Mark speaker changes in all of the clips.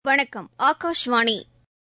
Speaker 1: வணக்கம் ஆகாஷ்வாணி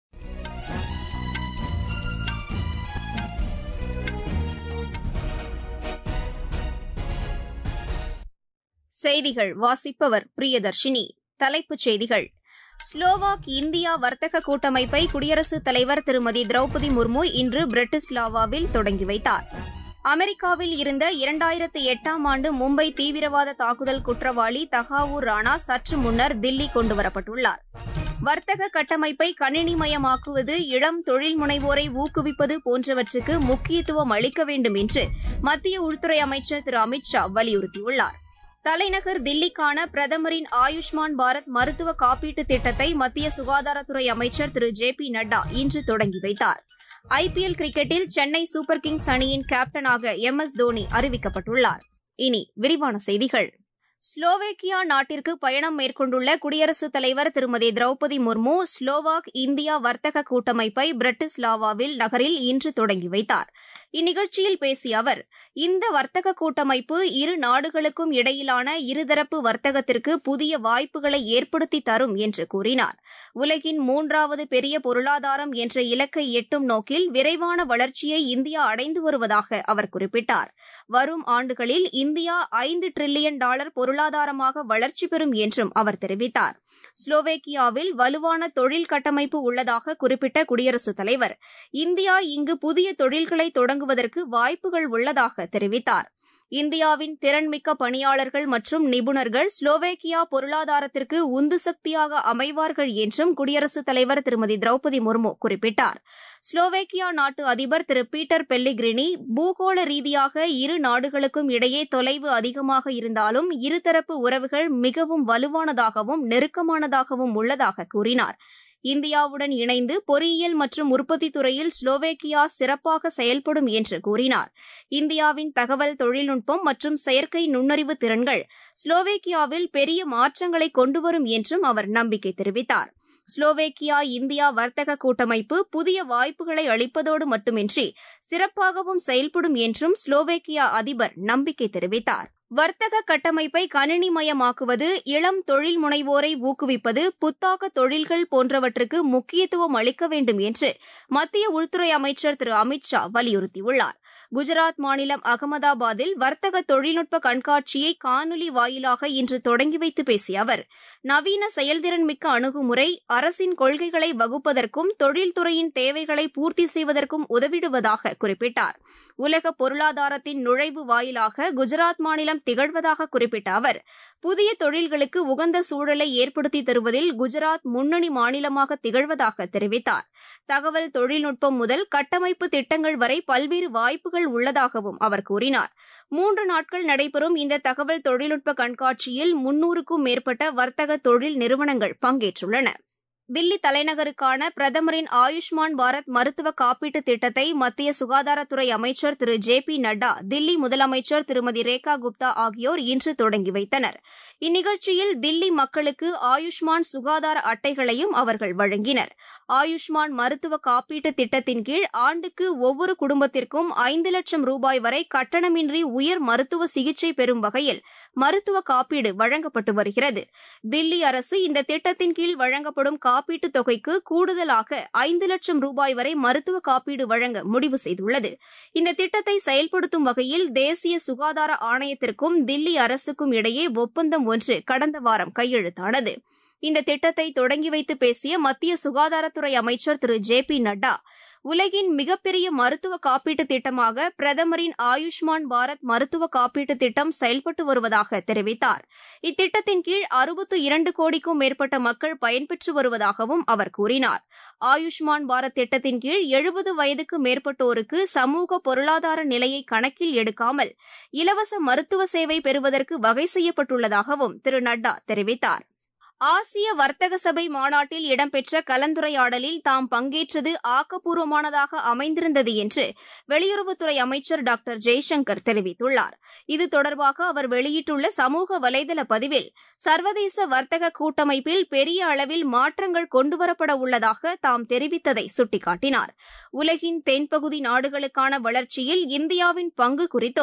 Speaker 1: செய்திகள் வாசிப்பவர் பிரியதர்ஷினி தலைப்புச் செய்திகள் ஸ்லோவாக் இந்தியா வர்த்தக கூட்டமைப்பை குடியரசுத் தலைவர் திருமதி திரௌபதி முர்மு இன்று பிரிட்டிஸ்லாவாவில் தொடங்கி வைத்தார் அமெரிக்காவில் இருந்த இரண்டாயிரத்து எட்டாம் ஆண்டு மும்பை தீவிரவாத தாக்குதல் குற்றவாளி தகாவூர் ராணா சற்று முன்னர் தில்லி கொண்டுவரப்பட்டுள்ளார் வர்த்தக கட்டமைப்பை கணினிமயமாக்குவது இளம் தொழில் முனைவோரை ஊக்குவிப்பது போன்றவற்றுக்கு முக்கியத்துவம் அளிக்க வேண்டும் என்று மத்திய உள்துறை அமைச்சர் திரு அமித் ஷா வலியுறுத்தியுள்ளார் தலைநகர் தில்லிக்கான பிரதமரின் ஆயுஷ்மான் பாரத் மருத்துவ காப்பீட்டு திட்டத்தை மத்திய சுகாதாரத்துறை அமைச்சர் திரு ஜே பி நட்டா இன்று தொடங்கி வைத்தார் ஐபிஎல் கிரிக்கெட்டில் சென்னை சூப்பர் கிங்ஸ் அணியின் கேப்டனாக எம் எஸ் தோனி அறிவிக்கப்பட்டுள்ளார் இனி விரிவான செய்திகள் ஸ்லோவேக்கியா நாட்டிற்கு பயணம் மேற்கொண்டுள்ள குடியரசுத் தலைவர் திருமதி திரௌபதி முர்மு ஸ்லோவாக் இந்தியா வர்த்தக கூட்டமைப்பை பிரிட்டிஸ்லாவாவில் நகரில் இன்று தொடங்கி வைத்தார் இந்நிகழ்ச்சியில் பேசிய அவர் இந்த வர்த்தக கூட்டமைப்பு இரு நாடுகளுக்கும் இடையிலான இருதரப்பு வர்த்தகத்திற்கு புதிய வாய்ப்புகளை ஏற்படுத்தி தரும் என்று கூறினார் உலகின் மூன்றாவது பெரிய பொருளாதாரம் என்ற இலக்கை எட்டும் நோக்கில் விரைவான வளர்ச்சியை இந்தியா அடைந்து வருவதாக அவர் குறிப்பிட்டார் வரும் ஆண்டுகளில் இந்தியா ஐந்து டிரில்லியன் டாலர் பொருளாதாரமாக வளர்ச்சி பெறும் என்றும் அவர் தெரிவித்தார் ஸ்லோவேக்கியாவில் வலுவான தொழில் கட்டமைப்பு உள்ளதாக குறிப்பிட்ட குடியரசுத் தலைவர் இந்தியா இங்கு புதிய தொழில்களை தொடங்குவதற்கு வாய்ப்புகள் உள்ளதாக தெரிவித்தார் இந்தியாவின் திறன்மிக்க பணியாளர்கள் மற்றும் நிபுணர்கள் ஸ்லோவேக்கியா பொருளாதாரத்திற்கு உந்து சக்தியாக அமைவார்கள் என்றும் குடியரசுத் தலைவர் திருமதி திரௌபதி முர்மு குறிப்பிட்டார் ஸ்லோவேக்கியா நாட்டு அதிபர் திரு பீட்டர் பெல்லிகிரினி பூகோள ரீதியாக இரு நாடுகளுக்கும் இடையே தொலைவு அதிகமாக இருந்தாலும் இருதரப்பு உறவுகள் மிகவும் வலுவானதாகவும் நெருக்கமானதாகவும் உள்ளதாக கூறினார் இந்தியாவுடன் இணைந்து பொறியியல் மற்றும் உற்பத்தித் துறையில் ஸ்லோவேக்கியா சிறப்பாக செயல்படும் என்று கூறினார் இந்தியாவின் தகவல் தொழில்நுட்பம் மற்றும் செயற்கை நுண்ணறிவு திறன்கள் ஸ்லோவேக்கியாவில் பெரிய மாற்றங்களை கொண்டுவரும் என்றும் அவர் நம்பிக்கை தெரிவித்தார் ஸ்லோவேக்கியா இந்தியா வர்த்தக கூட்டமைப்பு புதிய வாய்ப்புகளை அளிப்பதோடு மட்டுமின்றி சிறப்பாகவும் செயல்படும் என்றும் ஸ்லோவேக்கியா அதிபர் நம்பிக்கை தெரிவித்தார் வர்த்தக கட்டமைப்பை கணினிமயமாக்குவது இளம் தொழில் முனைவோரை ஊக்குவிப்பது புத்தாக்க தொழில்கள் போன்றவற்றுக்கு முக்கியத்துவம் அளிக்க வேண்டும் என்று மத்திய உள்துறை அமைச்சர் திரு அமித் ஷா வலியுறுத்தியுள்ளார் குஜராத் மாநிலம் அகமதாபாத்தில் வர்த்தக தொழில்நுட்ப கண்காட்சியை காணொலி வாயிலாக இன்று தொடங்கி வைத்து பேசிய அவர் நவீன செயல்திறன் மிக்க அணுகுமுறை அரசின் கொள்கைகளை வகுப்பதற்கும் தொழில்துறையின் தேவைகளை பூர்த்தி செய்வதற்கும் உதவிடுவதாக குறிப்பிட்டார் உலக பொருளாதாரத்தின் நுழைவு வாயிலாக குஜராத் மாநிலம் திகழ்வதாக குறிப்பிட்ட அவர் புதிய தொழில்களுக்கு உகந்த சூழலை ஏற்படுத்தி தருவதில் குஜராத் முன்னணி மாநிலமாக திகழ்வதாக தெரிவித்தார் தகவல் தொழில்நுட்பம் முதல் கட்டமைப்பு திட்டங்கள் வரை பல்வேறு வாய்ப்புகள் உள்ளதாகவும் அவர் கூறினார் மூன்று நாட்கள் நடைபெறும் இந்த தகவல் தொழில்நுட்ப கண்காட்சியில் முன்னூறுக்கும் மேற்பட்ட வர்த்தக தொழில் நிறுவனங்கள் பங்கேற்றுள்ளன தில்லி தலைநகருக்கான பிரதமரின் ஆயுஷ்மான் பாரத் மருத்துவ காப்பீட்டு திட்டத்தை மத்திய சுகாதாரத்துறை அமைச்சர் திரு ஜே பி நட்டா தில்லி முதலமைச்சர் திருமதி ரேகா குப்தா ஆகியோர் இன்று தொடங்கி வைத்தனர் இந்நிகழ்ச்சியில் தில்லி மக்களுக்கு ஆயுஷ்மான் சுகாதார அட்டைகளையும் அவர்கள் வழங்கினர் ஆயுஷ்மான் மருத்துவ காப்பீட்டு திட்டத்தின் கீழ் ஆண்டுக்கு ஒவ்வொரு குடும்பத்திற்கும் ஐந்து லட்சம் ரூபாய் வரை கட்டணமின்றி உயர் மருத்துவ சிகிச்சை பெறும் வகையில் மருத்துவ காப்பீடு வழங்கப்பட்டு வருகிறது தில்லி அரசு இந்த திட்டத்தின் கீழ் வழங்கப்படும் காப்பீட்டுத் தொகைக்கு கூடுதலாக ஐந்து லட்சம் ரூபாய் வரை மருத்துவ காப்பீடு வழங்க முடிவு செய்துள்ளது இந்த திட்டத்தை செயல்படுத்தும் வகையில் தேசிய சுகாதார ஆணையத்திற்கும் தில்லி அரசுக்கும் இடையே ஒப்பந்தம் ஒன்று கடந்த வாரம் கையெழுத்தானது இந்த திட்டத்தை தொடங்கி வைத்து பேசிய மத்திய சுகாதாரத்துறை அமைச்சர் திரு ஜே பி நட்டா உலகின் மிகப்பெரிய மருத்துவ காப்பீட்டு திட்டமாக பிரதமரின் ஆயுஷ்மான் பாரத் மருத்துவ காப்பீட்டு திட்டம் செயல்பட்டு வருவதாக தெரிவித்தார் இத்திட்டத்தின் கீழ் அறுபத்து இரண்டு கோடிக்கும் மேற்பட்ட மக்கள் பயன்பெற்று வருவதாகவும் அவர் கூறினார் ஆயுஷ்மான் பாரத் திட்டத்தின் கீழ் எழுபது வயதுக்கு மேற்பட்டோருக்கு சமூக பொருளாதார நிலையை கணக்கில் எடுக்காமல் இலவச மருத்துவ சேவை பெறுவதற்கு வகை செய்யப்பட்டுள்ளதாகவும் திரு நட்டா தெரிவித்தார் ஆசிய வர்த்தக சபை மாநாட்டில் இடம்பெற்ற கலந்துரையாடலில் தாம் பங்கேற்றது ஆக்கப்பூர்வமானதாக அமைந்திருந்தது என்று வெளியுறவுத்துறை அமைச்சர் டாக்டர் ஜெய்சங்கர் தெரிவித்துள்ளார் இது தொடர்பாக அவர் வெளியிட்டுள்ள சமூக வலைதள பதிவில் சர்வதேச வர்த்தக கூட்டமைப்பில் பெரிய அளவில் மாற்றங்கள் கொண்டுவரப்பட உள்ளதாக தாம் தெரிவித்ததை சுட்டிக்காட்டினார் உலகின் தென்பகுதி நாடுகளுக்கான வளர்ச்சியில் இந்தியாவின் பங்கு குறித்தும்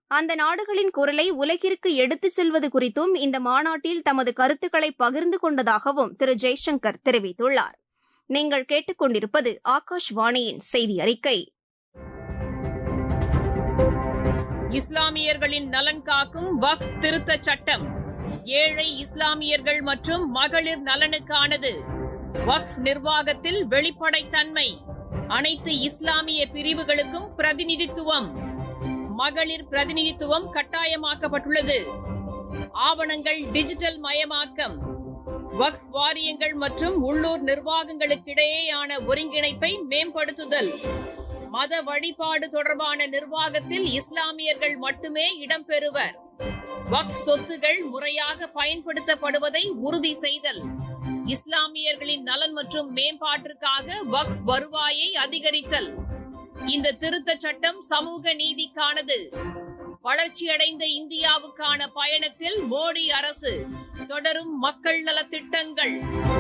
Speaker 1: அந்த நாடுகளின் குரலை உலகிற்கு எடுத்துச் செல்வது குறித்தும் இந்த மாநாட்டில் தமது கருத்துக்களை பகிர்ந்து கொண்டதாகவும் திரு ஜெய்சங்கர் தெரிவித்துள்ளார் நீங்கள் கேட்டுக்கொண்டிருப்பது ஆகாஷ்வாணியின் செய்தி அறிக்கை
Speaker 2: இஸ்லாமியர்களின் நலன் காக்கும் வக்ஃப் திருத்தச் சட்டம் ஏழை இஸ்லாமியர்கள் மற்றும் மகளிர் நலனுக்கானது வக்ஃப் நிர்வாகத்தில் வெளிப்படைத்தன்மை அனைத்து இஸ்லாமிய பிரிவுகளுக்கும் பிரதிநிதித்துவம் மகளிர் பிரதிநிதித்துவம் கட்டாயமாக்கப்பட்டுள்ளது ஆவணங்கள் டிஜிட்டல் மயமாக்கம் வக்ஃப் வாரியங்கள் மற்றும் உள்ளூர் நிர்வாகங்களுக்கிடையேயான ஒருங்கிணைப்பை மேம்படுத்துதல் மத வழிபாடு தொடர்பான நிர்வாகத்தில் இஸ்லாமியர்கள் மட்டுமே இடம்பெறுவர் வக்ஃப் சொத்துகள் முறையாக பயன்படுத்தப்படுவதை உறுதி செய்தல் இஸ்லாமியர்களின் நலன் மற்றும் மேம்பாட்டிற்காக வக்ஃப் வருவாயை அதிகரித்தல் இந்த திருத்தச் சட்டம் சமூக நீதிக்கானது வளர்ச்சியடைந்த இந்தியாவுக்கான பயணத்தில் மோடி அரசு தொடரும் மக்கள் நலத்திட்டங்கள்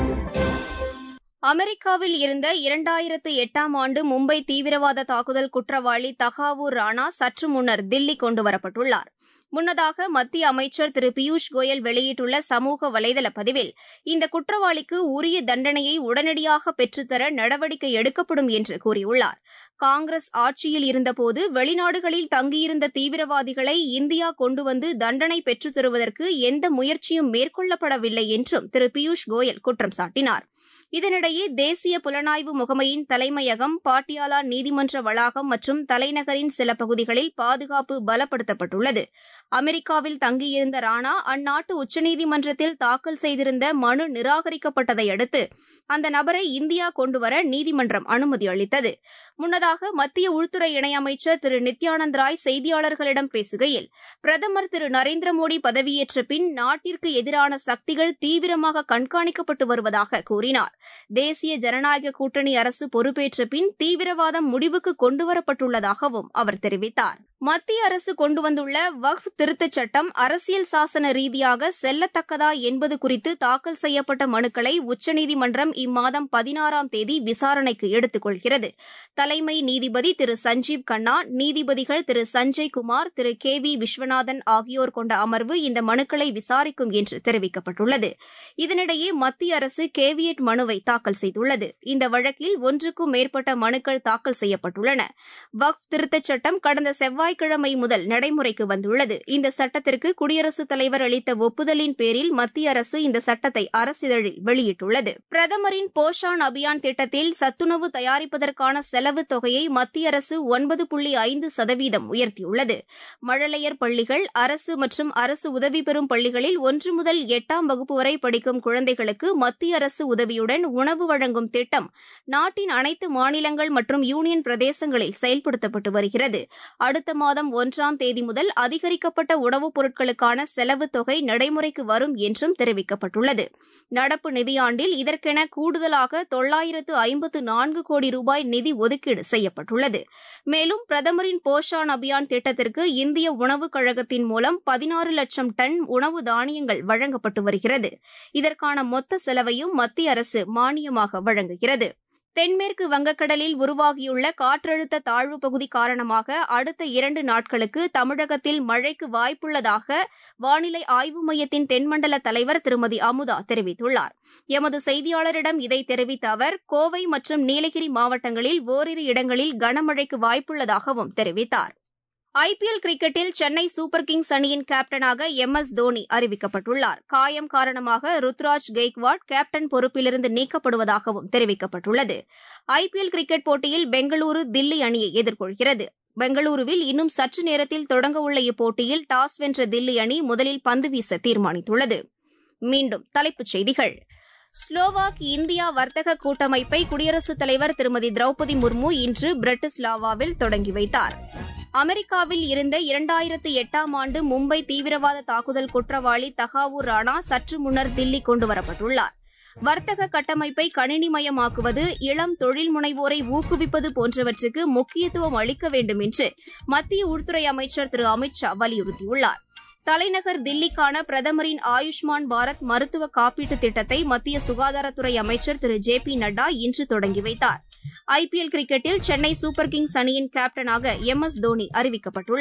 Speaker 1: அமெரிக்காவில் இருந்த இரண்டாயிரத்து எட்டாம் ஆண்டு மும்பை தீவிரவாத தாக்குதல் குற்றவாளி தகாவூர் ராணா சற்று முன்னர் தில்லி கொண்டுவரப்பட்டுள்ளார் முன்னதாக மத்திய அமைச்சர் திரு பியூஷ் கோயல் வெளியிட்டுள்ள சமூக வலைதள பதிவில் இந்த குற்றவாளிக்கு உரிய தண்டனையை உடனடியாக பெற்றுத்தர நடவடிக்கை எடுக்கப்படும் என்று கூறியுள்ளார் காங்கிரஸ் ஆட்சியில் இருந்தபோது வெளிநாடுகளில் தங்கியிருந்த தீவிரவாதிகளை இந்தியா கொண்டு வந்து தண்டனை பெற்றுத் தருவதற்கு எந்த முயற்சியும் மேற்கொள்ளப்படவில்லை என்றும் திரு பியூஷ் கோயல் குற்றம் சாட்டினார் இதனிடையே தேசிய புலனாய்வு முகமையின் தலைமையகம் பாட்டியாலா நீதிமன்ற வளாகம் மற்றும் தலைநகரின் சில பகுதிகளில் பாதுகாப்பு பலப்படுத்தப்பட்டுள்ளது அமெரிக்காவில் தங்கியிருந்த ராணா அந்நாட்டு உச்சநீதிமன்றத்தில் தாக்கல் செய்திருந்த மனு நிராகரிக்கப்பட்டதை அடுத்து அந்த நபரை இந்தியா கொண்டுவர நீதிமன்றம் அனுமதி அளித்தது முன்னதாக மத்திய உள்துறை இணையமைச்சர் திரு நித்யானந்த் ராய் செய்தியாளர்களிடம் பேசுகையில் பிரதமர் திரு நரேந்திர மோடி பதவியேற்ற பின் நாட்டிற்கு எதிரான சக்திகள் தீவிரமாக கண்காணிக்கப்பட்டு வருவதாக கூறினார் தேசிய ஜனநாயக கூட்டணி அரசு பொறுப்பேற்ற பின் தீவிரவாதம் முடிவுக்கு கொண்டுவரப்பட்டுள்ளதாகவும் அவர் தெரிவித்தார் மத்திய அரசு கொண்டு வந்துள்ள வக்ஃப் திருத்தச் சட்டம் அரசியல் சாசன ரீதியாக செல்லத்தக்கதா என்பது குறித்து தாக்கல் செய்யப்பட்ட மனுக்களை உச்சநீதிமன்றம் இம்மாதம் பதினாறாம் தேதி விசாரணைக்கு எடுத்துக் கொள்கிறது தலைமை நீதிபதி திரு சஞ்சீவ் கண்ணா நீதிபதிகள் திரு சஞ்சய் குமார் திரு கே வி விஸ்வநாதன் ஆகியோர் கொண்ட அமர்வு இந்த மனுக்களை விசாரிக்கும் என்று தெரிவிக்கப்பட்டுள்ளது இதனிடையே மத்திய அரசு கேவியட் மனுவை தாக்கல் செய்துள்ளது இந்த வழக்கில் ஒன்றுக்கும் மேற்பட்ட மனுக்கள் தாக்கல் செய்யப்பட்டுள்ளன வக்ஃப் திருத்தச் சட்டம் கடந்த செவ்வாய்க்கிழமை முதல் நடைமுறைக்கு வந்துள்ளது இந்த சட்டத்திற்கு குடியரசுத் தலைவர் அளித்த ஒப்புதலின் பேரில் மத்திய அரசு இந்த சட்டத்தை அரசிதழில் வெளியிட்டுள்ளது பிரதமரின் போஷான் அபியான் திட்டத்தில் சத்துணவு தயாரிப்பதற்கான செலவு தொகையை மத்திய அரசு ஒன்பது புள்ளி ஐந்து சதவீதம் உயர்த்தியுள்ளது மழலையர் பள்ளிகள் அரசு மற்றும் அரசு உதவி பெறும் பள்ளிகளில் ஒன்று முதல் எட்டாம் வகுப்பு வரை படிக்கும் குழந்தைகளுக்கு மத்திய அரசு உதவியுடன் உணவு வழங்கும் திட்டம் நாட்டின் அனைத்து மாநிலங்கள் மற்றும் யூனியன் பிரதேசங்களில் செயல்படுத்தப்பட்டு வருகிறது அடுத்த மாதம் ஒன்றாம் தேதி முதல் அதிகரிக்கப்பட்ட உணவுப் பொருட்களுக்கான செலவு தொகை நடைமுறைக்கு வரும் என்றும் தெரிவிக்கப்பட்டுள்ளது நடப்பு நிதியாண்டில் இதற்கென கூடுதலாக தொள்ளாயிரத்து ஐம்பத்து நான்கு கோடி ரூபாய் நிதி ஒதுக்கீடு செய்யப்பட்டுள்ளது மேலும் பிரதமரின் போஷான் அபியான் திட்டத்திற்கு இந்திய உணவுக் கழகத்தின் மூலம் பதினாறு லட்சம் டன் உணவு தானியங்கள் வழங்கப்பட்டு வருகிறது இதற்கான மொத்த செலவையும் மத்திய அரசு மானியமாக வழங்குகிறது தென்மேற்கு வங்கக்கடலில் உருவாகியுள்ள காற்றழுத்த தாழ்வு பகுதி காரணமாக அடுத்த இரண்டு நாட்களுக்கு தமிழகத்தில் மழைக்கு வாய்ப்புள்ளதாக வானிலை ஆய்வு மையத்தின் தென்மண்டல தலைவர் திருமதி அமுதா தெரிவித்துள்ளார் எமது செய்தியாளரிடம் இதை தெரிவித்த அவர் கோவை மற்றும் நீலகிரி மாவட்டங்களில் ஓரிரு இடங்களில் கனமழைக்கு வாய்ப்புள்ளதாகவும் தெரிவித்தார் ஐபிஎல் கிரிக்கெட்டில் சென்னை சூப்பர் கிங்ஸ் அணியின் கேப்டனாக எம் எஸ் தோனி அறிவிக்கப்பட்டுள்ளார் காயம் காரணமாக ருத்ராஜ் கெய்க்வாட் கேப்டன் பொறுப்பிலிருந்து நீக்கப்படுவதாகவும் தெரிவிக்கப்பட்டுள்ளது ஐபிஎல் கிரிக்கெட் போட்டியில் பெங்களூரு தில்லி அணியை எதிர்கொள்கிறது பெங்களூருவில் இன்னும் சற்று நேரத்தில் தொடங்கவுள்ள இப்போட்டியில் டாஸ் வென்ற தில்லி அணி முதலில் பந்து வீச தீர்மானித்துள்ளது மீண்டும் தலைப்புச் செய்திகள் ஸ்லோவாக் இந்தியா வர்த்தக கூட்டமைப்பை குடியரசுத் தலைவர் திருமதி திரௌபதி முர்மு இன்று பிரிட்டிஸ்லாவாவில் தொடங்கி வைத்தார் அமெரிக்காவில் இருந்த இரண்டாயிரத்து எட்டாம் ஆண்டு மும்பை தீவிரவாத தாக்குதல் குற்றவாளி தகாவூர் ராணா சற்று முன்னர் தில்லி கொண்டுவரப்பட்டுள்ளார் வர்த்தக கட்டமைப்பை கணினிமயமாக்குவது இளம் தொழில் முனைவோரை ஊக்குவிப்பது போன்றவற்றுக்கு முக்கியத்துவம் அளிக்க வேண்டும் என்று மத்திய உள்துறை அமைச்சர் திரு அமித் ஷா வலியுறுத்தியுள்ளார் தலைநகர் தில்லிக்கான பிரதமரின் ஆயுஷ்மான் பாரத் மருத்துவ காப்பீட்டுத் திட்டத்தை மத்திய சுகாதாரத்துறை அமைச்சர் திரு ஜே பி நட்டா இன்று தொடங்கி வைத்தார் ஐபிஎல் கிரிக்கெட்டில் சென்னை சூப்பர் கிங்ஸ் அணியின் கேப்டனாக எம் எஸ் தோனி அறிவிக்கப்பட்டுள்ளார்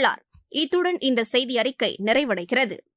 Speaker 1: இத்துடன் இந்த செய்தி அறிக்கை நிறைவடைகிறது